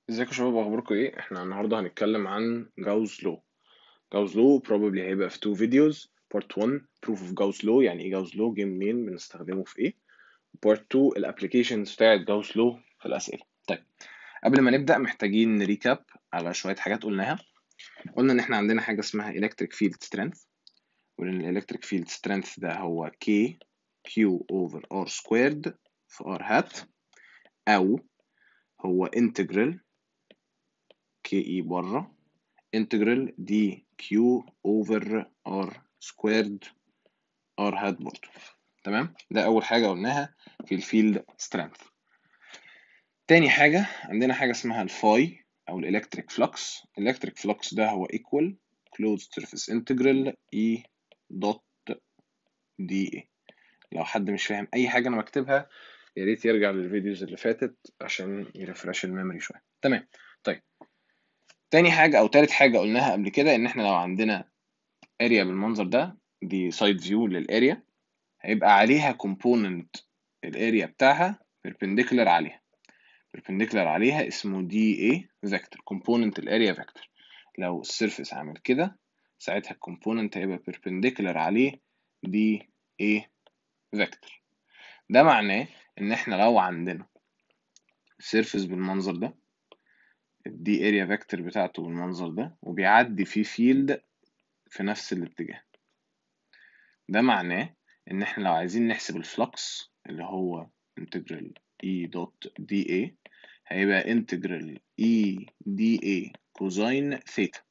ازيكم يا شباب اخباركم ايه احنا النهارده هنتكلم عن جاوس لو جاوس لو probably هيبقى في two videos part 1 proof of جاوس لو يعني ايه جاوس لو جه منين بنستخدمه في ايه part 2 الابلكيشنز بتاعت جاوس لو في الاسئله طيب قبل ما نبدا محتاجين نريكاب على شويه حاجات قلناها قلنا ان احنا عندنا حاجه اسمها electric field strength وان الالكتريك فيلد strength ده هو K Q over R squared في R hat او هو integral كي اي بره انتجرال دي كيو اوفر ار سكويرد ار هات برضه تمام ده اول حاجه قلناها في الفيلد سترينث تاني حاجه عندنا حاجه اسمها الفاي او الالكتريك فلكس الالكتريك فلكس ده هو equal closed surface integral e دوت دي اي لو حد مش فاهم اي حاجه انا بكتبها يا ريت يرجع للفيديوز اللي فاتت عشان يرفرش الميموري شويه تمام طيب تاني حاجة أو تالت حاجة قلناها قبل كده إن إحنا لو عندنا اريا بالمنظر ده دي سايد فيو للاريا هيبقى عليها كومبوننت الاريا بتاعها perpendicular عليها perpendicular عليها اسمه دي اي فيكتور كومبوننت الاريا فيكتور لو السيرفيس عامل كده ساعتها الكومبوننت هيبقى perpendicular عليه دي اي فيكتور ده معناه إن إحنا لو عندنا سيرفيس بالمنظر ده الدي اريا فيكتور بتاعته بالمنظر ده وبيعدي فيه فيلد في نفس الاتجاه ده معناه ان احنا لو عايزين نحسب الفلكس اللي هو انتجرال E دوت دي اي هيبقى انتجرال E دي اي كوزين ثيتا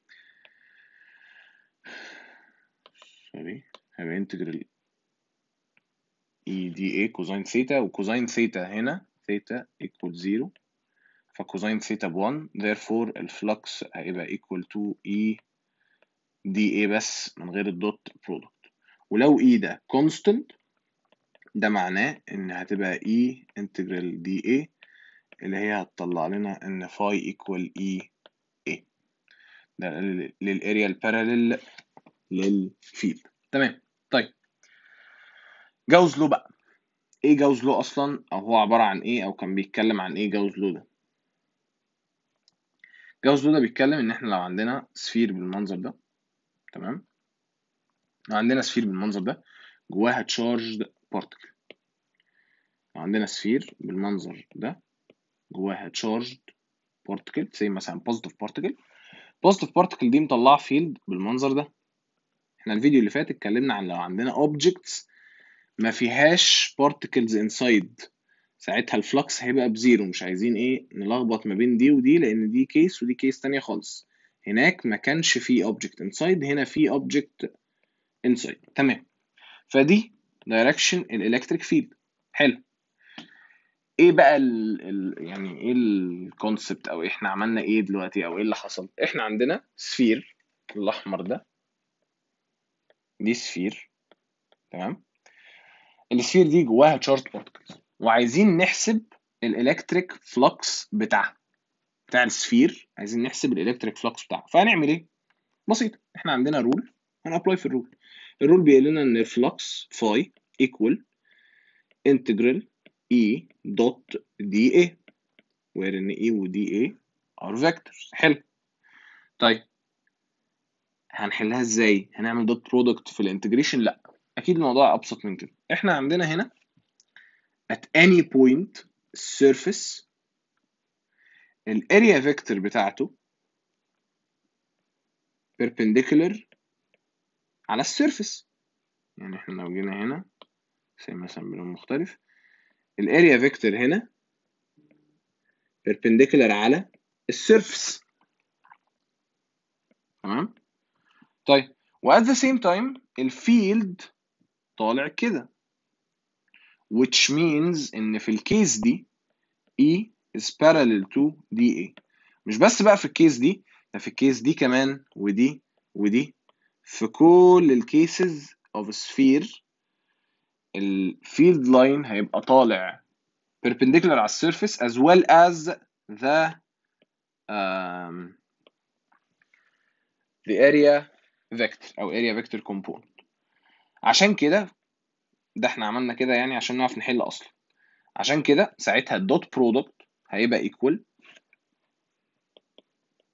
سوري هيبقى انتجرال E دي اي كوزين ثيتا وكوزين ثيتا هنا ثيتا equal 0 فكوزين ثيتا ب 1 therefore الفلكس هيبقى equal to E دي A بس من غير الدوت برودكت ولو E ده constant ده معناه إن هتبقى E integral دي A اللي هي هتطلع لنا إن phi equal E A ده للاريا الباراليل للفيلد تمام طيب جاوز لو بقى ايه جاوز لو اصلا او هو عباره عن ايه او كان بيتكلم عن ايه جاوز لو ده جاوز لو ده بيتكلم ان احنا لو عندنا سفير بالمنظر ده تمام لو عندنا سفير بالمنظر ده جواها تشارجد بارتكل لو عندنا سفير بالمنظر ده جواها تشارجد بارتكل زي مثلا بوزيتيف بارتكل بوزيتيف بارتكل دي مطلعه فيلد بالمنظر ده احنا الفيديو اللي فات اتكلمنا عن لو عندنا اوبجكتس ما فيهاش بارتكلز انسايد ساعتها الفلكس هيبقى بزيرو مش عايزين ايه نلخبط ما بين دي ودي لان دي كيس ودي كيس تانية خالص هناك ما كانش فيه اوبجكت انسايد هنا فيه اوبجكت انسايد تمام فدي دايركشن الالكتريك فيلد حلو ايه بقى ال ال يعني ايه الكونسبت او احنا عملنا ايه دلوقتي او ايه اللي حصل احنا عندنا سفير الاحمر ده دي سفير تمام السفير دي جواها تشارج بارتكلز وعايزين نحسب الالكتريك فلكس بتاعها بتاع السفير عايزين نحسب الالكتريك فلكس بتاعها فهنعمل ايه بسيط احنا عندنا رول هنابلاي في الرول الرول بيقول لنا ان الفلكس فاي ايكوال انتجرال اي دوت دي اي وير ان اي ودي اي ار فيكتورز حلو طيب هنحلها ازاي هنعمل دوت برودكت في الانتجريشن لا اكيد الموضوع ابسط من كده احنا عندنا هنا at any point surface الاريا فيكتور بتاعته perpendicular على السيرفيس يعني احنا لو جينا هنا زي مثلا بلون مختلف الاريا فيكتور هنا perpendicular على السيرفيس تمام طيب و at the same time الفيلد طالع كده which means ان في الكيس دي E is parallel to DA مش بس بقى في الكيس دي ده في الكيس دي كمان ودي ودي في كل الكيسز of a sphere الفيلد لاين هيبقى طالع perpendicular على السيرفيس as well as the um, the area vector او area vector component عشان كده ده احنا عملنا كده يعني عشان نعرف نحل اصلا عشان كده ساعتها الدوت برودكت هيبقى ايكوال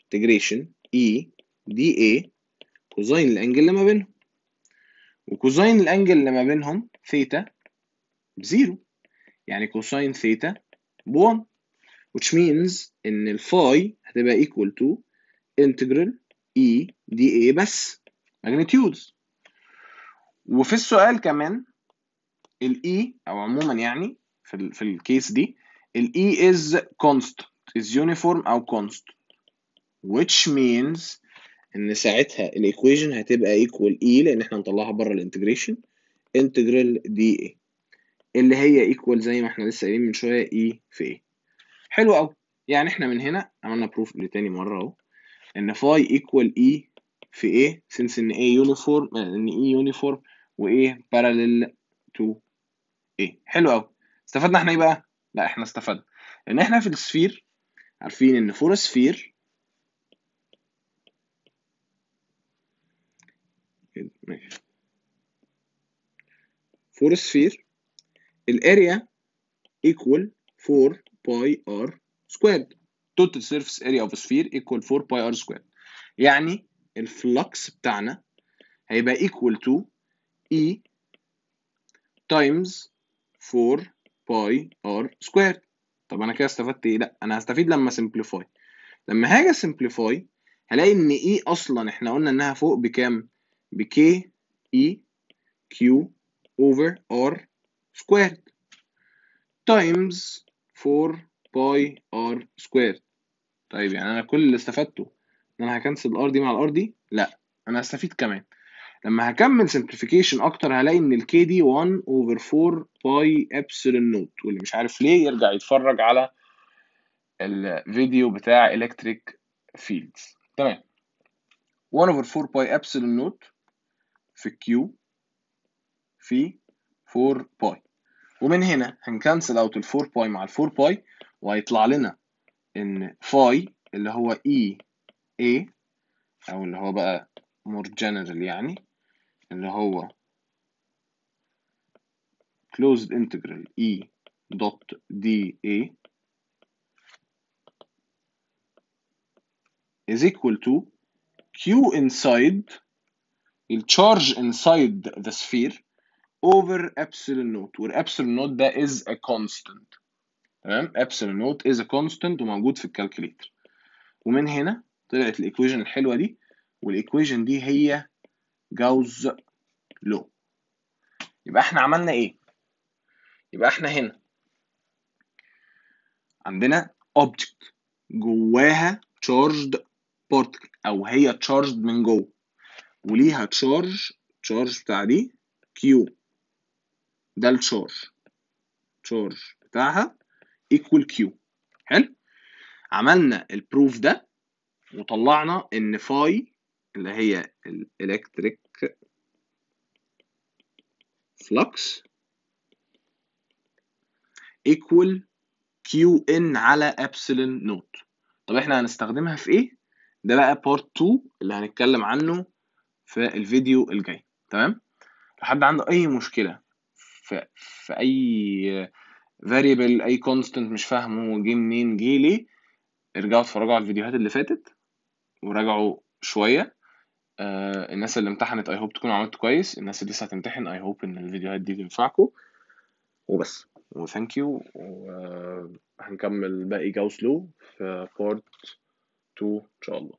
انتجريشن اي دي اي كوزين الانجل اللي ما بينهم وكوزين الانجل اللي ما بينهم ثيتا بزيرو يعني كوساين ثيتا ب 1 which means ان الفاي هتبقى equal to integral e dA بس magnitudes وفي السؤال كمان الاي او عموما يعني في ال في الكيس دي الاي is constant is uniform او constant which means ان ساعتها الايكويشن هتبقى equal e لان احنا هنطلعها بره الانتجريشن integral dA اللي هي equal زي ما احنا لسه قايلين من شويه e في a حلو قوي يعني احنا من هنا عملنا بروف لتاني مره اهو ان phi equal e في a since ان a uniform ان e uniform و a parallel to a حلو قوي استفدنا احنا ايه بقى لا احنا استفدنا ان احنا في السفير عارفين ان فور سفير ماشي فور سفير الاريا equal 4 باي ار سكويرد total surface area of a sphere equal 4 باي ار سكويرد يعني الفلكس بتاعنا هيبقى equal to E times 4 باي ار سكويرد طب انا كده استفدت ايه لا انا هستفيد لما simplify لما هاجي simplify هلاقي ان E اصلا احنا قلنا انها فوق بكام بk E Q over R squared times 4 باي ار سكوير طيب يعني انا كل اللي استفدته ان انا هكنسل الار دي مع الار دي لا انا هستفيد كمان لما هكمل simplification اكتر هلاقي ان الكي دي 1 over 4 باي ابسلون نوت واللي مش عارف ليه يرجع يتفرج على الفيديو بتاع electric fields تمام 1 over 4 باي ابسلون نوت في Q في 4 باي ومن هنا هنكنسل اوت ال 4 باي مع ال 4 باي وهيطلع لنا ان فاي اللي هو اي اي او اللي هو بقى more general يعني اللي هو closed integral e dot dA is equal to q inside الcharge inside the sphere over epsilon naught where epsilon naught ده is a constant تمام epsilon naught is a constant وموجود في الكالكوليتر ومن هنا طلعت الايكويشن الحلوه دي والايكويشن دي هي جاوز لو يبقى احنا عملنا ايه يبقى احنا هنا عندنا object جواها charged particle او هي charged من جوه وليها charge charge بتاع دي Q ده الشارج charge بتاعها equal Q حلو عملنا البروف ده وطلعنا ان فاي اللي هي الالكتريك flux equal qn على epsilon نوت طب احنا هنستخدمها في ايه ده بقى بارت 2 اللي هنتكلم عنه في الفيديو الجاي تمام لو حد عنده اي مشكله في في اي variable اي constant مش فاهمه جه منين جه ليه ارجعوا اتفرجوا على الفيديوهات اللي فاتت وراجعوا شويه آه الناس اللي امتحنت اي هوب تكونوا عملتوا كويس الناس اللي لسه هتمتحن اي هوب ان الفيديوهات دي تنفعكم وبس وثانك يو وهنكمل باقي جاوس لو في بارت 2 ان شاء الله